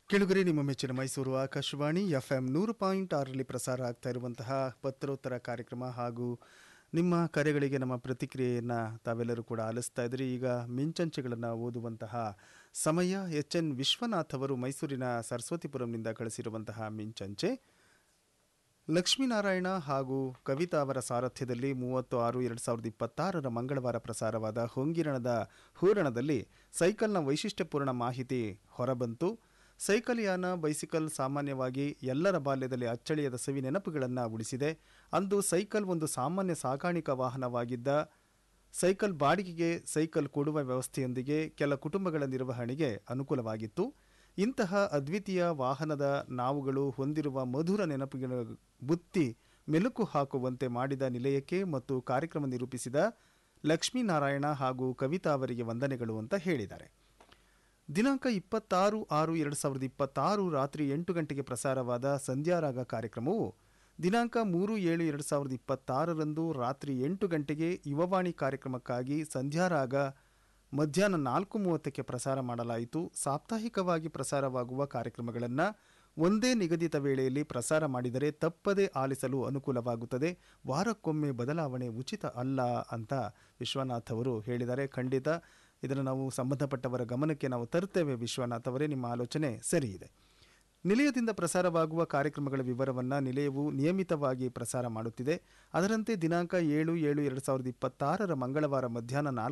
ಕೆಳಗರೆ ನಿಮ್ಮ ಮೆಚ್ಚಿನ ಮೈಸೂರು ಆಕಾಶವಾಣಿ ಎಫ್ ಎಂ ನೂರು ಪಾಯಿಂಟ್ ಆರರಲ್ಲಿ ಪ್ರಸಾರ ಆಗ್ತಾ ಇರುವಂತಹ ಪತ್ರೋತ್ತರ ಕಾರ್ಯಕ್ರಮ ಹಾಗೂ ನಿಮ್ಮ ಕರೆಗಳಿಗೆ ನಮ್ಮ ಪ್ರತಿಕ್ರಿಯೆಯನ್ನು ತಾವೆಲ್ಲರೂ ಕೂಡ ಆಲಿಸ್ತಾ ಇದ್ರಿ ಈಗ ಮಿಂಚಂಚೆಗಳನ್ನು ಓದುವಂತಹ ಸಮಯ ಎಚ್ ಎನ್ ವಿಶ್ವನಾಥ್ ಅವರು ಮೈಸೂರಿನ ಸರಸ್ವತಿಪುರಂನಿಂದ ಕಳಿಸಿರುವಂತಹ ಮಿಂಚಂಚೆ ಲಕ್ಷ್ಮೀನಾರಾಯಣ ಹಾಗೂ ಕವಿತಾ ಅವರ ಸಾರಥ್ಯದಲ್ಲಿ ಮೂವತ್ತು ಆರು ಎರಡು ಸಾವಿರದ ಇಪ್ಪತ್ತಾರರ ಮಂಗಳವಾರ ಪ್ರಸಾರವಾದ ಹೊಂಗಿರಣದ ಹೂರಣದಲ್ಲಿ ಸೈಕಲ್ನ ವೈಶಿಷ್ಟ್ಯಪೂರ್ಣ ಮಾಹಿತಿ ಹೊರಬಂತು ಸೈಕಲ್ ಯಾನ ಬೈಸಿಕಲ್ ಸಾಮಾನ್ಯವಾಗಿ ಎಲ್ಲರ ಬಾಲ್ಯದಲ್ಲಿ ಅಚ್ಚಳಿಯದ ಸವಿ ನೆನಪುಗಳನ್ನು ಉಳಿಸಿದೆ ಅಂದು ಸೈಕಲ್ ಒಂದು ಸಾಮಾನ್ಯ ಸಾಗಾಣಿಕಾ ವಾಹನವಾಗಿದ್ದ ಸೈಕಲ್ ಬಾಡಿಗೆಗೆ ಸೈಕಲ್ ಕೊಡುವ ವ್ಯವಸ್ಥೆಯೊಂದಿಗೆ ಕೆಲ ಕುಟುಂಬಗಳ ನಿರ್ವಹಣೆಗೆ ಅನುಕೂಲವಾಗಿತ್ತು ಇಂತಹ ಅದ್ವಿತೀಯ ವಾಹನದ ನಾವುಗಳು ಹೊಂದಿರುವ ಮಧುರ ನೆನಪುಗಳ ಬುತ್ತಿ ಮೆಲುಕು ಹಾಕುವಂತೆ ಮಾಡಿದ ನಿಲಯಕ್ಕೆ ಮತ್ತು ಕಾರ್ಯಕ್ರಮ ನಿರೂಪಿಸಿದ ಲಕ್ಷ್ಮೀನಾರಾಯಣ ಹಾಗೂ ಕವಿತಾ ಅವರಿಗೆ ವಂದನೆಗಳು ಅಂತ ಹೇಳಿದ್ದಾರೆ ದಿನಾಂಕ ಇಪ್ಪತ್ತಾರು ಆರು ಎರಡು ಸಾವಿರದ ಇಪ್ಪತ್ತಾರು ರಾತ್ರಿ ಎಂಟು ಗಂಟೆಗೆ ಪ್ರಸಾರವಾದ ಸಂಧ್ಯಾರಾಗ ಕಾರ್ಯಕ್ರಮವು ದಿನಾಂಕ ಮೂರು ಏಳು ಎರಡು ಸಾವಿರದ ಇಪ್ಪತ್ತಾರರಂದು ರಾತ್ರಿ ಎಂಟು ಗಂಟೆಗೆ ಯುವವಾಣಿ ಕಾರ್ಯಕ್ರಮಕ್ಕಾಗಿ ಸಂಧ್ಯಾರಾಗ ಮಧ್ಯಾಹ್ನ ನಾಲ್ಕು ಮೂವತ್ತಕ್ಕೆ ಪ್ರಸಾರ ಮಾಡಲಾಯಿತು ಸಾಪ್ತಾಹಿಕವಾಗಿ ಪ್ರಸಾರವಾಗುವ ಕಾರ್ಯಕ್ರಮಗಳನ್ನು ಒಂದೇ ನಿಗದಿತ ವೇಳೆಯಲ್ಲಿ ಪ್ರಸಾರ ಮಾಡಿದರೆ ತಪ್ಪದೇ ಆಲಿಸಲು ಅನುಕೂಲವಾಗುತ್ತದೆ ವಾರಕ್ಕೊಮ್ಮೆ ಬದಲಾವಣೆ ಉಚಿತ ಅಲ್ಲ ಅಂತ ವಿಶ್ವನಾಥ್ ಅವರು ಹೇಳಿದ್ದಾರೆ ಖಂಡಿತ ಇದನ್ನು ನಾವು ಸಂಬಂಧಪಟ್ಟವರ ಗಮನಕ್ಕೆ ನಾವು ತರುತ್ತೇವೆ ವಿಶ್ವನಾಥ್ ಅವರೇ ನಿಮ್ಮ ಆಲೋಚನೆ ಸರಿ ಇದೆ ನಿಲಯದಿಂದ ಪ್ರಸಾರವಾಗುವ ಕಾರ್ಯಕ್ರಮಗಳ ವಿವರವನ್ನು ನಿಲಯವು ನಿಯಮಿತವಾಗಿ ಪ್ರಸಾರ ಮಾಡುತ್ತಿದೆ ಅದರಂತೆ ದಿನಾಂಕ ಏಳು ಏಳು ಎರಡು ಸಾವಿರದ ಇಪ್ಪತ್ತಾರರ ಮಂಗಳವಾರ ಮಧ್ಯಾಹ್ನ ನಾಲ್ಕು